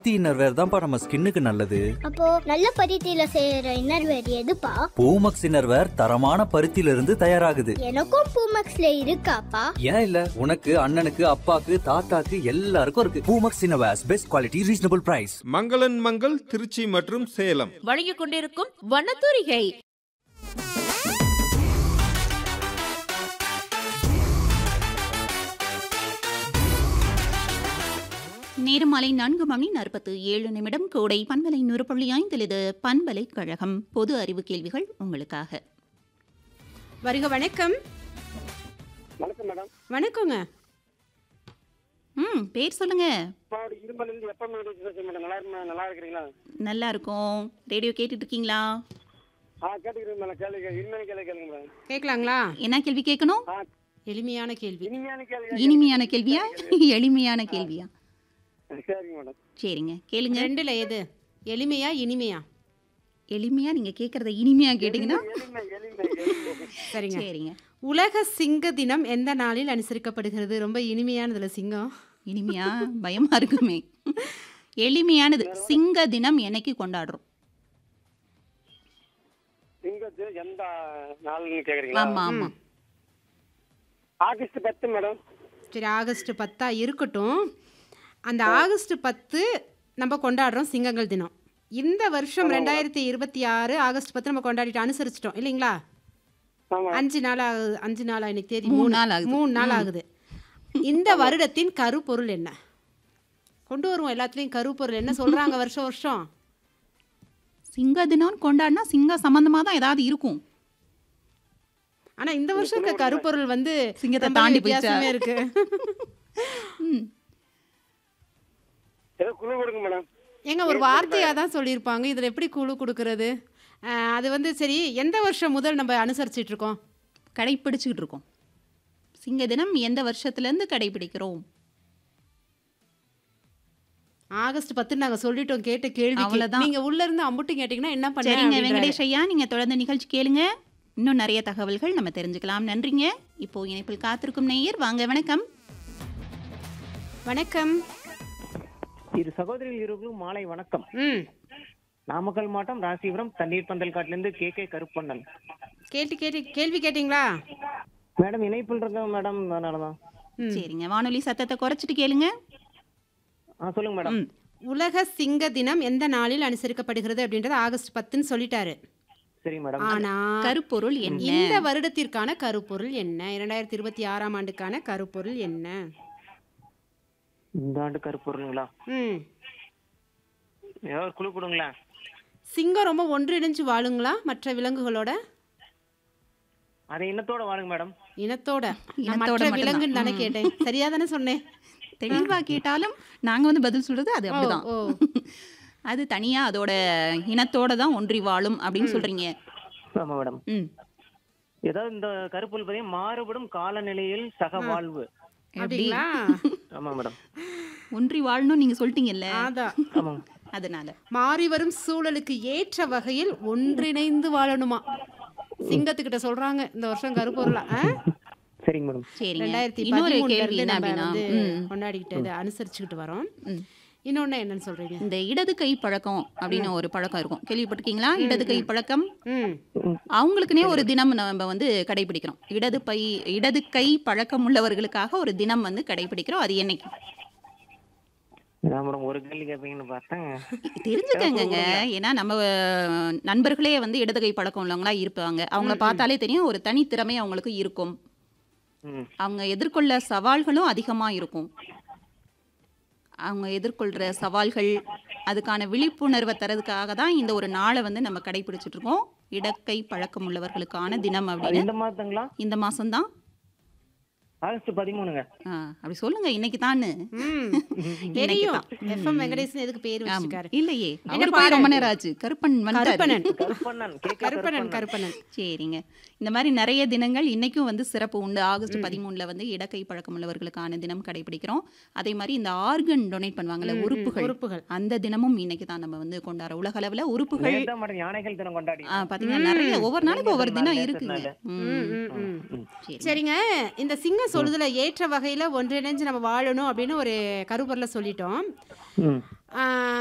பருத்தி இன்னர்வேர் தான்ப்பா நம்ம ஸ்கின்னுக்கு நல்லது அப்போ நல்ல பருத்தியில செய்யற இன்னர்வேர் எதுப்பா பூமக்ஸ் இன்னர்வேர் தரமான பருத்தியில இருந்து தயாராகுது எனக்கும் பூமக்ஸ்ல இருக்காப்பா ஏன் இல்ல உனக்கு அண்ணனுக்கு அப்பாக்கு தாத்தாக்கு எல்லாருக்கும் இருக்கு Poomex innerwears best quality reasonable price மங்களன் மங்கள் திருச்சி மற்றும் சேலம் வழங்கிக் கொண்டிருக்கும் வண்ணத்தூரிகை நேரமாலை நான்கு மணி நாற்பத்து ஏழு நிமிடம் கோடை பண்பலை நூறு புள்ளி ஐந்தில் இது பண்பலை கழகம் பொது அறிவு கேள்விகள் உங்களுக்காக வருக வணக்கம் வணக்கம் மேடம் வணக்கங்க ம் பேர் சொல்லுங்க பாடி இரும்பலேருந்து எப்போ மேடம் பேசுகிறேன் மேடம் நல்லா இருக்கு நல்லா இருக்கிறீங்களா நல்லா இருக்கும் ரேடியோ கேட்டுட்டு இருக்கீங்களா ஆ கேட்டுக்கிறேன் மேடம் கேள்வி இனிமையான கேள்வி கேளுங்க மேடம் கேட்கலாங்களா என்ன கேள்வி கேட்கணும் ஆ எளிமையான கேள்வி இனிமையான கேள்வி இனிமையான கேள்வியா எளிமையான கேள்வியா சரிங்க மேடம் சரிங்க கேளுங்க ரெண்டுல எது எளிமையா இனிமையா எளிமையா நீங்க கேட்கறத இனிமையா கேட்டீங்கன்னா எளிமை எளிமை எளிமை சரிங்க சரிங்க உலக சிங்க தினம் எந்த நாளில் அனுசரிக்கப்படுகிறது ரொம்ப இனிமையானதுல சிங்கம் இனிமையா பயமா இருக்குமே எளிமையானது சிங்க தினம் என்னைக்கு கொண்டாடுறோம் சிங்கத்து எந்த நாள்னு கேட்குறீங்களா ஆமா ஆமா ஆகஸ்ட் பத்து மேடம் சரி ஆகஸ்ட் பத்தா இருக்கட்டும் அந்த ஆகஸ்ட் பத்து நம்ம கொண்டாடுறோம் சிங்கங்கள் தினம் இந்த வருஷம் ரெண்டாயிரத்தி இருபத்தி ஆறு ஆகஸ்ட் பத்து நம்ம கொண்டாடிட்டு அனுசரிச்சிட்டோம் இல்லைங்களா ஆமா அஞ்சு நாள் ஆகுது அஞ்சு நாள் இன்னைக்கு தேதி மூணு மூணு நாள் ஆகுது. மூணு நாள் ஆகுது இந்த வருடத்தின் கருப்பொருள் என்ன கொண்டு வருவோம் எல்லாத்துலயும் கருப்பொருள் என்ன சொல்றாங்க வருஷம் வருஷம் சிங்க தினம் கொண்டாடினா சிங்க சம்பந்தமா தான் ஏதாவது இருக்கும் ஆனா இந்த வருஷம் இருக்க கருப்பொருள் வந்து சிங்கத்தை ரொம்பவே தாண்டி வித்தியாசமே போயிடுச்சா? இருக்கு ம். ஏதோ குழு கொடுங்க மேடம் ஏங்க ஒரு வார்த்தையா தான் சொல்லியிருப்பாங்க இதுல எப்படி குழு கொடுக்கறது அஹ், அது வந்து சரி எந்த வருஷம் முதல் நம்ம அனுசரிச்சிட்டு இருக்கோம் கடைப்பிடிச்சுக்கிட்டு இருக்கோம் சிங்க தினம் எந்த வருஷத்துல இருந்து கடைபிடிக்கிறோம் ஆகஸ்ட் பத்து நாங்க சொல்லிட்டோம் கேட்ட கேள்வி அவ்வளவுதான். நீங்க உள்ள இருந்து அம்புட்டு கேட்டீங்கன்னா என்ன சரிங்க பண்ணுங்க வெங்கடேஷ் ஐயா நீங்க தொடர்ந்து நிகழ்ச்சி கேளுங்க இன்னும் நிறைய தகவல்கள் நம்ம தெரிஞ்சுக்கலாம் நன்றிங்க இப்போ இணைப்பில் காத்திருக்கும் நேயர் வாங்க வணக்கம் வணக்கம் இரு சகோதரிகள் இருவர்களும் மாலை வணக்கம் ம் நாமக்கல் மாவட்டம் ராசிபுரம் தண்ணீர் பந்தல் காட்டிலிருந்து கே கே கருப்பண்ணன் கேட்டு கேட்டு கேள்வி கேட்டீங்களா மேடம் இணைப்பில் இருக்கேன் மேடம் அதனாலதான் ம். சரிங்க வானொலி சத்தத்தை குறைச்சிட்டு கேளுங்க ஆ சொல்லுங்க மேடம் ம். உலக சிங்க தினம் எந்த நாளில் அனுசரிக்கப்படுகிறது அப்படின்றது ஆகஸ்ட் பத்துன்னு சொல்லிட்டாரு சரி மேடம் ஆனா கருப்பொருள் என்ன இந்த வருடத்திற்கான கருப்பொருள் என்ன இரண்டாயிரத்தி இருபத்தி ஆறாம் ஆண்டுக்கான கருப்பொருள் என்ன இந்த ஆண்டு கருப்பொருளுங்களா ம் ஏதாவது ஒரு குழு கொடுங்களேன் சிங்கம் ரொம்ப ஒன்றிணைஞ்சு வாழுங்களா மற்ற விலங்குகளோட அதை இனத்தோட வாழுங்க மேடம் இனத்தோட நான் இனத்தோட மற்ற மட்டும்தான். விலங்குன்னு தானே கேட்டேன் சரியா தானே சொன்னேன் தெளிவா கேட்டாலும் நாங்க வந்து பதில் சொல்றது அது அப்படிதான் ஓ. அது தனியா அதோட இனத்தோட தான் ஒன்றி வாழும் அப்படின்னு சொல்றீங்க ஆமா மேடம் ம் ஏதாவது இந்த கருப்பொருள் பார்த்தீங்கன்னா மாறுபடும் காலநிலையில் சக வாழ்வு எப்படி அப்படிங்களா ஆமா மேடம் ஒன்றி வாழணும் நீங்க சொல்லிட்டீங்கல்ல அதான் ஆமா அதனால மாறி வரும் சூழலுக்கு ஏற்ற வகையில் ஒன்றிணைந்து வாழணுமா சிங்கத்துக்கிட்ட சொல்றாங்க இந்த வருஷம் கருப்பொருளா ஆ? சரிங்க மேடம் சரிங்க ரெண்டாயிரத்தி இன்னொரு பதிமூணுல கேள்வி இருந்து என்ன நம்ம அப்படின்னா வந்து ம், கொண்டாடிக்கிட்டு இதை அனுசரிச்சுக்கிட்டு வரோம் ம். இன்னொன்னு என்னன்னு சொல்றீங்க இந்த இடது கை பழக்கம் அப்படின்னு ஒரு பழக்கம் இருக்கும் கேள்விப்பட்டிருக்கீங்களா இடது கை பழக்கம் ம் அவங்களுக்குனே ஒரு தினம் நம்ம வந்து கடைபிடிக்கிறோம் இடது பை இடது கை பழக்கம் உள்ளவர்களுக்காக ஒரு தினம் வந்து கடைபிடிக்கிறோம் அது என்னைக்கு நான் மேடம் ஒரு கேள்வி கேட்பீங்கன்னு பார்த்தேன் தெரிஞ்சுக்கங்க ஏன்னா நம்ம அஹ், நண்பர்களே வந்து இடது கை பழக்கம் உள்ளவங்களா இருப்பாங்க அவங்கள பார்த்தாலே தெரியும் ஒரு தனித்திறமை அவங்களுக்கு இருக்கும் ம் அவங்க எதிர்கொள்ள சவால்களும் அதிகமாக இருக்கும் அவங்க எதிர்கொள்கிற சவால்கள் அதுக்கான விழிப்புணர்வை தரதுக்காக தான் இந்த ஒரு நாளை வந்து நம்ம கடைபிடிச்சிட்டு இருக்கோம் இடக்கை பழக்கம் உள்ளவர்களுக்கான தினம் அது அப்படின்னு இந்த மாதங்களா இந்த மாசம்தான் ஆகஸ்ட் பதிமூணுங்க ஆ, அப்படி சொல்லுங்க இன்னைக்கு தான்னு ம் தெரியும் எஃப்எம் வெங்கடேசன் எதுக்கு பேர் வச்சிருக்காரு இல்லையே என்ன அவரு போய் பாடல்? ரொம்ப நேரம் ஆச்சு கருப்பன் வந்துட்டாரு. கருப்பணன் கருப்பண்ணன் கே கே கருப்பணன் கருப்பணன் சரிங்க இந்த மாதிரி நிறைய தினங்கள் இன்னைக்கும் வந்து சிறப்பு உண்டு ஆகஸ்ட் பதிமூணுல வந்து இடக்கை பழக்கம் உள்ளவர்களுக்கான தினம் கடைபிடிக்கிறோம் அதே மாதிரி இந்த ஆர்கன் டொனேட் பண்ணுவாங்கல்ல உறுப்புகள் உறுப்புகள் அந்த தினமும் இன்னைக்கு தான் நம்ம வந்து கொண்டாடுறோம் உலக அளவுல உறுப்புகள் நேத்தா மேடம் யானைகள் தினம் கொண்டாடி ஆ, பாத்தீங்கன்னா நிறைய ஒவ்வொரு நாளைக்கு ஒவ்வொரு தினம் நேத்து இருக்குங்க நாள். ம், ம், ம், ம். சரி சரிங்க இந்த சிங்கம் சொல்லுதுல ஏற்ற வகையில ஒன்றிணைஞ்சு நம்ம வாழணும் அப்படின்னு ஒரு கருப்பொருளை சொல்லிட்டோம் ம் ஆ,